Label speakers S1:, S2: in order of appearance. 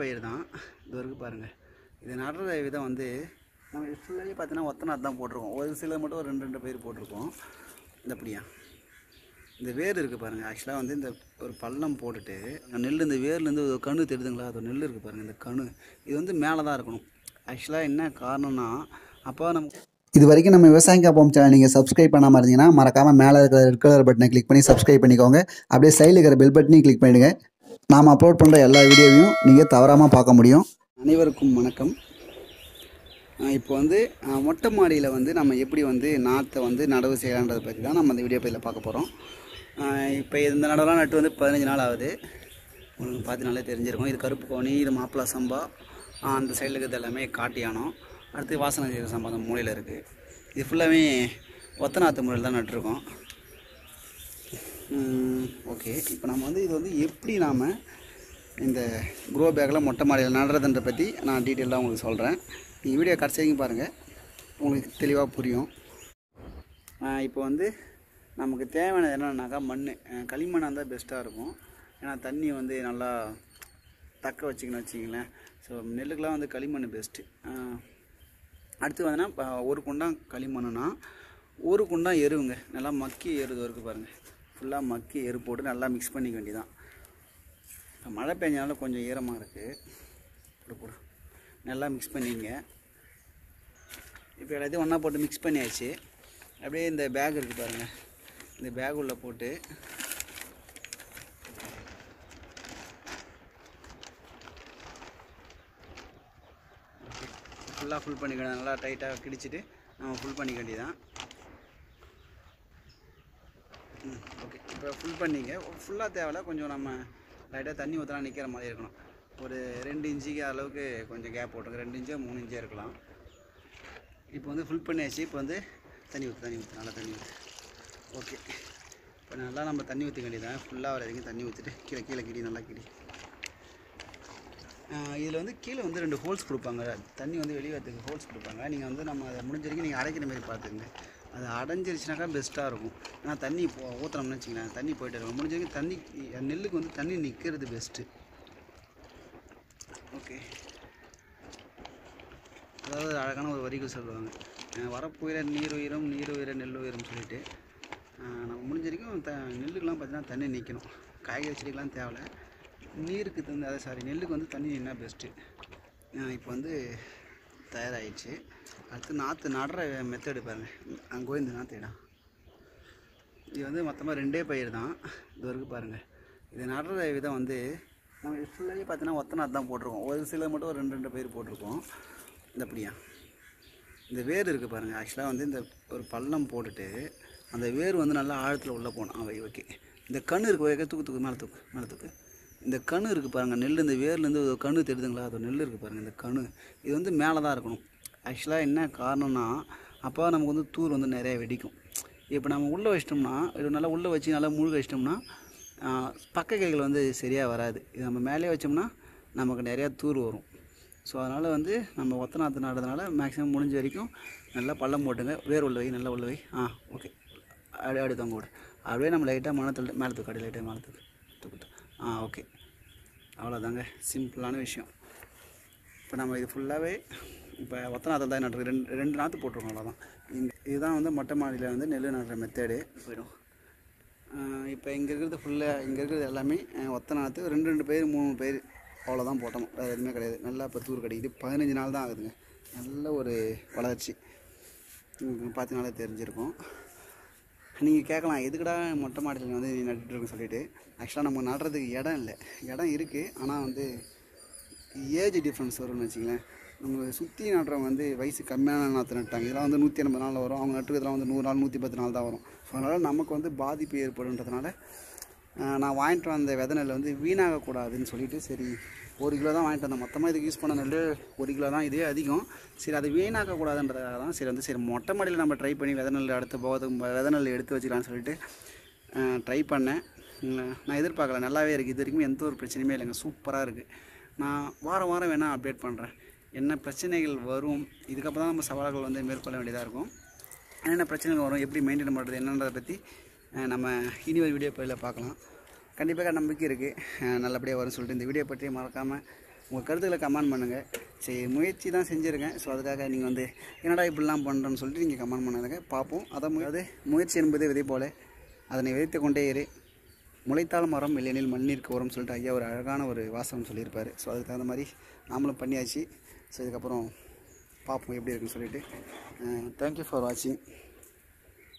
S1: பயிர் தான் இது வரைக்கும் பாருங்கள் இது நடுற விதம் வந்து நம்ம ஃபுல்லாகவே பார்த்தீங்கன்னா ஒத்த நாற்று தான் போட்டிருக்கோம் ஒரு சில மட்டும் ஒரு ரெண்டு ரெண்டு பயிர் போட்டிருக்கோம் இந்த அப்படியா இந்த வேர் இருக்குது பாருங்கள் ஆக்சுவலாக வந்து இந்த ஒரு பள்ளம் போட்டுட்டு நெல் இந்த வேர்லேருந்து ஒரு கணு தெரியுதுங்களா அது ஒரு நெல் இருக்குது பாருங்கள் இந்த கணு இது வந்து மேலே தான் இருக்கணும் ஆக்சுவலாக என்ன காரணம்னா அப்போ நம்ம
S2: இது வரைக்கும் நம்ம விவசாயம் காப்போம் சேனல் நீங்கள் சப்ஸ்கிரைப் பண்ணாமல் இருந்தீங்கன்னா மறக்காமல் மேலே இருக்கிற ரெட் கலர் பட்டனை கிளிக் பண்ணி சப்ஸ்கிரைப் பண்ணிக்கோங்க அப்படியே சைடில் இருக்கிற பெல் பட்டனையும் கிளிக் பண்ணிடுங்க நாம் அப்லோட் பண்ணுற எல்லா வீடியோவையும் நீங்கள் தவறாமல் பார்க்க முடியும்
S1: அனைவருக்கும் வணக்கம் ஆஹ் இப்போ வந்து ஆஹ் மொட்டை மாடியில் வந்து நம்ம எப்படி வந்து நாற்றை வந்து நடவு செய்யலான்றதை பற்றி தான் நம்ம இந்த வீடியோ பதில் பார்க்க போகிறோம் இப்போ இந்த நடவுலாம் நட்டு வந்து பதினஞ்சு நாள் ஆகுது உங்களுக்கு பார்த்தீங்கனாலே தெரிஞ்சிருக்கும் இது கருப்பு கோணி இது மாப்பிளா சம்பா ஆஹ் அந்த சைடில் இருக்கிறது எல்லாமே காட்டியானம் அடுத்து வாசனை செய்கிற சம்பா அந்த மூலையில் இருக்குது இது ஃபுல்லாகவே ஒத்த நாற்று முறையில் தான் நட்டுருக்கோம் ஓகே இப்போ நம்ம வந்து இது வந்து எப்படி நாம் இந்த க்ரோ பேக்கில் மொட்டை மாடியில் நடுறதுன்ற பற்றி நான் டீட்டெயிலாக உங்களுக்கு சொல்கிறேன் நீங்கள் வீடியோ கடைசி வரைக்கும் பாருங்கள் உங்களுக்கு தெளிவாக புரியும் ஆஹ் இப்போ வந்து நமக்கு தேவையானது என்னன்னாக்கா மண் அஹ் களிமண்ணாக இருந்தால் பெஸ்ட்டாக இருக்கும் ஏன்னா தண்ணி வந்து நல்லா தக்க வச்சிக்கணும் வச்சிங்களேன் ஸோ நெல்லுக்கெலாம் வந்து களிமண் பெஸ்ட்டு அடுத்து வந்துன்னா இப்போ ஒரு குண்டான் களிமண்ணுனா ஒரு குண்டான் எருவுங்க நல்லா மக்கி எருது வரைக்கும் பாருங்கள் ஃபுல்லாக மக்கி எரு போட்டு நல்லா மிக்ஸ் பண்ணிக்க வேண்டியதான் இப்போ மழை பெஞ்சனால கொஞ்சம் ஈரமாக இருக்குது போடு போடு நல்லா மிக்ஸ் பண்ணிங்க இப்போ எல்லாத்தையும் ஒன்றா போட்டு மிக்ஸ் பண்ணியாச்சு அப்படியே இந்த பேக் இருக்குது பாருங்கள் இந்த பேக் உள்ளே போட்டு ஃபுல்லாக ஃபுல் பண்ணிக்கணும் நல்லா டைட்டாக கிடிச்சிட்டு நம்ம ஃபுல் பண்ணிக்க வேண்டியதான் ம் ஓகே இப்போ ஃபுல் பண்ணிங்க ஃபுல்லாக தேவையில்ல கொஞ்சம் நம்ம லைட்டாக தண்ணி ஊற்றலாம் நிற்கிற மாதிரி இருக்கணும் ஒரு ரெண்டு இன்ச்சுக்கு அளவுக்கு கொஞ்சம் கேப் போட்டுருங்க ரெண்டு இன்ச்சோ மூணு இன்ச்சோ இருக்கலாம் இப்போ வந்து ஃபுல் பண்ணியாச்சு இப்போ வந்து தண்ணி ஊற்று தண்ணி ஊற்று நல்லா தண்ணி ஊற்று ஓகே இப்போ நல்லா நம்ம தண்ணி ஊற்றிக்க வேண்டியதான் ஃபுல்லாக வர வரைக்கும் தண்ணி ஊற்றிட்டு கீழே கீழே கிடி நல்லா கிடி இதில் வந்து கீழே வந்து ரெண்டு ஹோல்ஸ் கொடுப்பாங்க தண்ணி வந்து வெளியே வரதுக்கு ஹோல்ஸ் கொடுப்பாங்க நீங்கள் வந்து நம்ம அதை முடிஞ்ச வரைக்கும் நீங்கள் அடைக்கிற மாதிரி பார்த்துக்குங்க அது அடைஞ்சிருச்சுனாக்கா பெஸ்ட்டாக இருக்கும் ஏன்னா தண்ணி இப்போ ஊற்றுறோம்னு வச்சுங்களேன் தண்ணி போயிட்டு இருக்கும் முடிஞ்ச வரைக்கும் தண்ணி நெல்லுக்கு வந்து தண்ணி நிற்கிறது பெஸ்ட்டு ஓகே அதாவது ஒரு அழகான ஒரு வரிகள் சொல்லுவாங்க அஹ் வரப்புயிர நீர் உயிரும் நீர் உயிர நெல் உயிரும் சொல்லிட்டு அஹ் நம்ம முடிஞ்ச வரைக்கும் த நெல்லுக்கெலாம் பார்த்தீங்கன்னா தண்ணி நிற்கணும் காய்கறி செடிக்கெலாம் தேவையில்ல நீருக்கு தந்து அதை சாரி நெல்லுக்கு வந்து தண்ணி நின்னா பெஸ்ட்டு இப்போ வந்து தயாராகிடுச்சு அடுத்து நாற்று நடுற மெத்தடு பாருங்கள் அங்கே இந்த நாற்று இடம் இது வந்து மொத்தமாக ரெண்டே பயிர் தான் இது வரைக்கும் பாருங்கள் இது நடுற விதம் வந்து நம்ம ஃபுல்லாகவே பார்த்தீங்கன்னா ஒத்த நாற்று தான் போட்டிருக்கோம் ஒரு சில மட்டும் ஒரு ரெண்டு ரெண்டு பயிர் போட்டிருக்கோம் இந்த அப்படியா இந்த வேர் இருக்குது பாருங்கள் ஆக்சுவலாக வந்து இந்த ஒரு பள்ளம் போட்டுட்டு அந்த வேர் வந்து நல்லா ஆழத்தில் உள்ளே போகணும் ஆ வை ஓகே இந்த கண் இருக்கு வைக்க தூக்கு தூக்கு மேலே தூக்கு மேலே தூக்கு இந்த கண் இருக்குது பாருங்கள் நெல் இந்த வேர்லேருந்து ஒரு கணு தெரியுதுங்களா அது ஒரு நெல் இருக்குது பாருங்கள் இந்த கணு இது வந்து மேலே தான் இருக்கணும் ஆக்சுவலாக என்ன காரணம்னா அப்போ நமக்கு வந்து தூர் வந்து நிறைய வெடிக்கும் இப்போ நம்ம உள்ளே வச்சிட்டோம்னா இது நல்லா உள்ளே வச்சு நல்லா முழுக வச்சிட்டோம்னா ஆஹ், பக்க கைகள் வந்து சரியாக வராது இது நம்ம மேலே வச்சோம்னா நமக்கு நிறையா தூர் வரும் ஸோ அதனால் வந்து நம்ம ஒத்த நாற்று நடுறதுனால மேக்ஸிமம் முடிஞ்ச வரைக்கும் நல்லா பள்ளம் போட்டுங்க வேர் உள்ள வை நல்லா உள்ள வை ஆ ஓகே அப்படியே அப்படியே தொங்க விடு அப்படியே நம்ம லைட்டாக மனத்தில் மேலே தூக்கு அப்படியே லைட்டாக மேலே தூக்கு தூக்கு ஆ ஓகே அவ்வளோதாங்க சிம்பிளான விஷயம் இப்போ நம்ம இது ஃபுல்லாகவே இப்போ ஒத்த நாற்று தான் நட்டுருக்கு ரெண்டு ரெண்டு நாற்று போட்டிருக்கோம் அவ்வளோதான் இந்த இதுதான் வந்து மொட்டை மாடியில் வந்து நெல் நடுற மெத்தேடு போயிடும் இப்போ இங்கே இருக்கிறது ஃபுல்லாக இங்கே இருக்கிறது எல்லாமே அஹ், ஒத்த நாற்று ரெண்டு ரெண்டு பேர் மூணு பேர் அவ்வளோதான் போட்டோம் வேறு எதுவுமே கிடையாது நல்லா இப்போ தூர் கிடைக்குது பதினஞ்சு நாள் தான் ஆகுதுங்க நல்ல ஒரு வளர்ச்சி உங்களுக்கு பார்த்தீங்கனாலே தெரிஞ்சிருக்கும் நீங்கள் கேட்கலாம் எதுக்குடா மொட்டை மாடியில் வந்து நீ நட்டுருக்குன்னு சொல்லிட்டு ஆக்சுவலாக நம்ம நடுறதுக்கு இடம் இல்லை இடம் இருக்குது ஆனால் வந்து ஏஜ் டிஃப்ரென்ஸ் வரும்னு வச்சுங்களேன் நம்ம சுற்றி நடுறவங்க வந்து வயசு கம்மியான நாற்று நட்டாங்க இதெல்லாம் வந்து நூற்றி எண்பது நாளில் வரும் அவங்க நட்டுறதுலாம் வந்து நூறு நாள் நூற்றி பத்து நாள் தான் வரும் ஸோ அதனால் நமக்கு வந்து பாதிப்பு ஏற்படுன்றதுனால ஆஹ், நான் வாங்கிட்டு வந்த வித நெல் வந்து வீணாகக்கூடாதுன்னு சொல்லிட்டு சரி ஒரு கிலோ தான் வாங்கிட்டு வந்தேன் மொத்தமாக இதுக்கு யூஸ் பண்ண நெல் ஒரு கிலோ தான் இதே அதிகம் சரி அது வீணாக்கக்கூடாதுன்றதுக்காக தான் சரி வந்து சரி மொட்டை மாடியில் நம்ம ட்ரை பண்ணி வித நெல் அடுத்த போகிறதுக்கு வித நெல் எடுத்து வச்சுக்கலாம்னு சொல்லிட்டு ட்ரை பண்ணேன் உம், நான் எதிர்பார்க்கல நல்லாவே இருக்குது இது வரைக்கும் எந்த ஒரு பிரச்சனையுமே இல்லைங்க சூப்பராக இருக்குது நான் வாரம் வாரம் வேணால் அப்டேட் பண்ணுறேன் என்ன பிரச்சனைகள் வரும் இதுக்கப்புறம் தான் நம்ம சவால்கள் வந்து மேற்கொள்ள வேண்டியதாக இருக்கும் என்னென்ன பிரச்சனைகள் வரும் எப்படி மெயின்டைன் பண்ணுறது என்னன்றதை பற்றி அஹ், நம்ம இனி ஒரு வீடியோ பதில் பார்க்கலாம் கண்டிப்பாக நம்பிக்கை இருக்குது நல்லபடியாக வரும்னு சொல்லிட்டு இந்த வீடியோ பற்றி மறக்காமல் உங்கள் கருத்துக்களை கமெண்ட் பண்ணுங்கள் சரி முயற்சி தான் செஞ்சுருக்கேன் ஸோ அதுக்காக நீங்கள் வந்து என்னடா இப்படிலாம் பண்ணுறேன்னு சொல்லிட்டு நீங்கள் கமெண்ட் பண்ணுங்க பார்ப்போம் அதை அதாவது முயற்சி என்பது விதை போல அதனை விதைத்து கொண்டே இரு முளைத்தால் மரம் இல்லையெனில் மண்ணிற்கு உரம் சொல்லிட்டு ஐயா ஒரு அழகான ஒரு வாசகம் சொல்லியிருப்பார் ஸோ அதுக்கு தகுந்த மாதிரி நாமளும் பண்ணியாச்சு ஸோ இதுக்கப்புறம் பார்ப்போம் எப்படி இருக்குன்னு சொல்லிட்டு தேங்க்யூ ஃபார் வாட்சிங்